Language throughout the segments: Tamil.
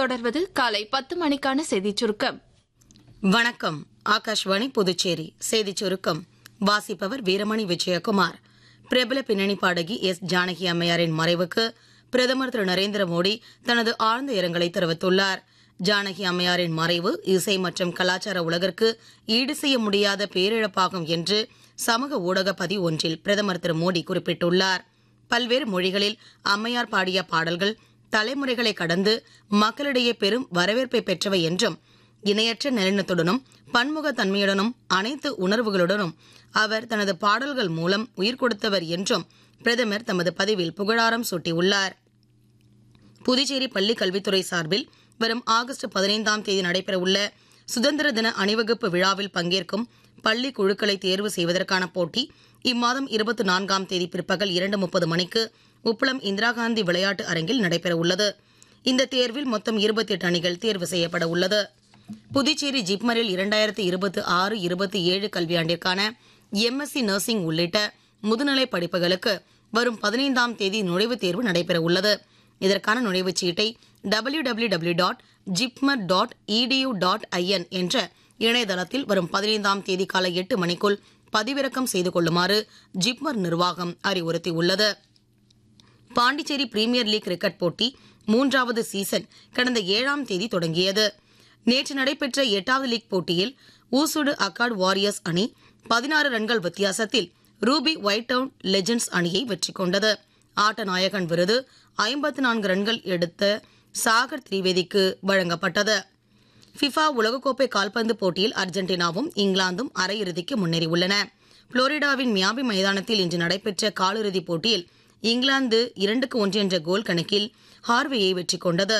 தொடர்வது காலை பத்து மணிக்கான செய்திச் சுருக்கம் வணக்கம் ஆகாஷ்வாணி புதுச்சேரி செய்திச் சுருக்கம் வாசிப்பவர் வீரமணி விஜயகுமார் பிரபல பின்னணி பாடகி எஸ் ஜானகி அம்மையாரின் மறைவுக்கு பிரதமர் திரு நரேந்திர மோடி தனது ஆழ்ந்த இரங்கலை தெரிவித்துள்ளார் ஜானகி அம்மையாரின் மறைவு இசை மற்றும் கலாச்சார உலகிற்கு ஈடு செய்ய முடியாத பேரிழப்பாகும் என்று சமூக ஊடக பதிவு ஒன்றில் பிரதமர் திரு மோடி குறிப்பிட்டுள்ளார் பல்வேறு மொழிகளில் அம்மையார் பாடிய பாடல்கள் தலைமுறைகளை கடந்து மக்களிடையே பெரும் வரவேற்பை பெற்றவை என்றும் இணையற்ற நளினத்துடனும் பன்முகத்தன்மையுடனும் அனைத்து உணர்வுகளுடனும் அவர் தனது பாடல்கள் மூலம் உயிர் கொடுத்தவர் என்றும் பிரதமர் தமது பதிவில் புகழாரம் சூட்டியுள்ளார் புதுச்சேரி பள்ளி கல்வித்துறை சார்பில் வரும் ஆகஸ்ட் பதினைந்தாம் தேதி நடைபெறவுள்ள சுதந்திர தின அணிவகுப்பு விழாவில் பங்கேற்கும் பள்ளி குழுக்களை தேர்வு செய்வதற்கான போட்டி இம்மாதம் இருபத்தி நான்காம் தேதி பிற்பகல் இரண்டு முப்பது மணிக்கு உப்பளம் இந்திரா காந்தி விளையாட்டு அரங்கில் நடைபெறவுள்ளது இந்த தேர்வில் மொத்தம் இருபத்தி எட்டு அணிகள் தேர்வு செய்யப்பட உள்ளது புதுச்சேரி ஜிப்மரில் இரண்டாயிரத்தி இருபத்தி ஆறு இருபத்தி ஏழு கல்வியாண்டிற்கான எம்எஸ்சி நர்சிங் உள்ளிட்ட முதுநிலை படிப்புகளுக்கு வரும் பதினைந்தாம் தேதி நுழைவுத் தேர்வு நடைபெற உள்ளது இதற்கான நுழைவுச் சீட்டை W W W dot JIPMER dot edu dot in என்ற இணையதளத்தில் வரும் பதினைந்தாம் தேதி காலை எட்டு மணிக்குள் பதிவிறக்கம் செய்து கொள்ளுமாறு ஜிப்மர் நிர்வாகம் அறிவுறுத்தியுள்ளது பாண்டிச்சேரி பிரீமியர் லீக் கிரிக்கெட் போட்டி மூன்றாவது சீசன் கடந்த ஏழாம் தேதி தொடங்கியது நேற்று நடைபெற்ற எட்டாவது லீக் போட்டியில் ஊசுடு அக்காட் வாரியர்ஸ் அணி பதினாறு ரன்கள் வித்தியாசத்தில் ரூபி ஒயிட் டவுன் லெஜெண்ட்ஸ் அணியை வெற்றி கொண்டது ஆட்ட நாயகன் விருது ஐம்பத்து நான்கு ரன்கள் எடுத்த சாகர் திரிவேதிக்கு வழங்கப்பட்டது ஃபிஃபா உலகக்கோப்பை கால்பந்து போட்டியில் அர்ஜென்டினாவும் இங்கிலாந்தும் அரையிறுதிக்கு முன்னேறியுள்ளன புளோரிடாவின் மியாமி மைதானத்தில் இன்று நடைபெற்ற காலிறுதிப் போட்டியில் இங்கிலாந்து இரண்டுக்கு ஒன்று என்ற கோல் கணக்கில் ஹார்வேயை வெற்றி கொண்டது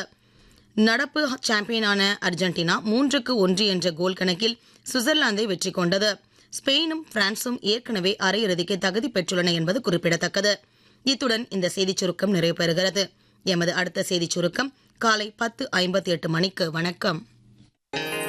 நடப்பு சாம்பியனான அர்ஜென்டினா மூன்றுக்கு ஒன்று என்ற கோல் கணக்கில் சுவிட்சர்லாந்தை வெற்றி கொண்டது ஸ்பெயினும் பிரான்சும் ஏற்கனவே அரையிறுதிக்கு தகுதி பெற்றுள்ளன என்பது குறிப்பிடத்தக்கது இத்துடன் இந்த செய்திச் சுருக்கம் நிறைவு பெறுகிறது எமது அடுத்த செய்திச் சுருக்கம் காலை பத்து ஐம்பத்தி எட்டு மணிக்கு வணக்கம்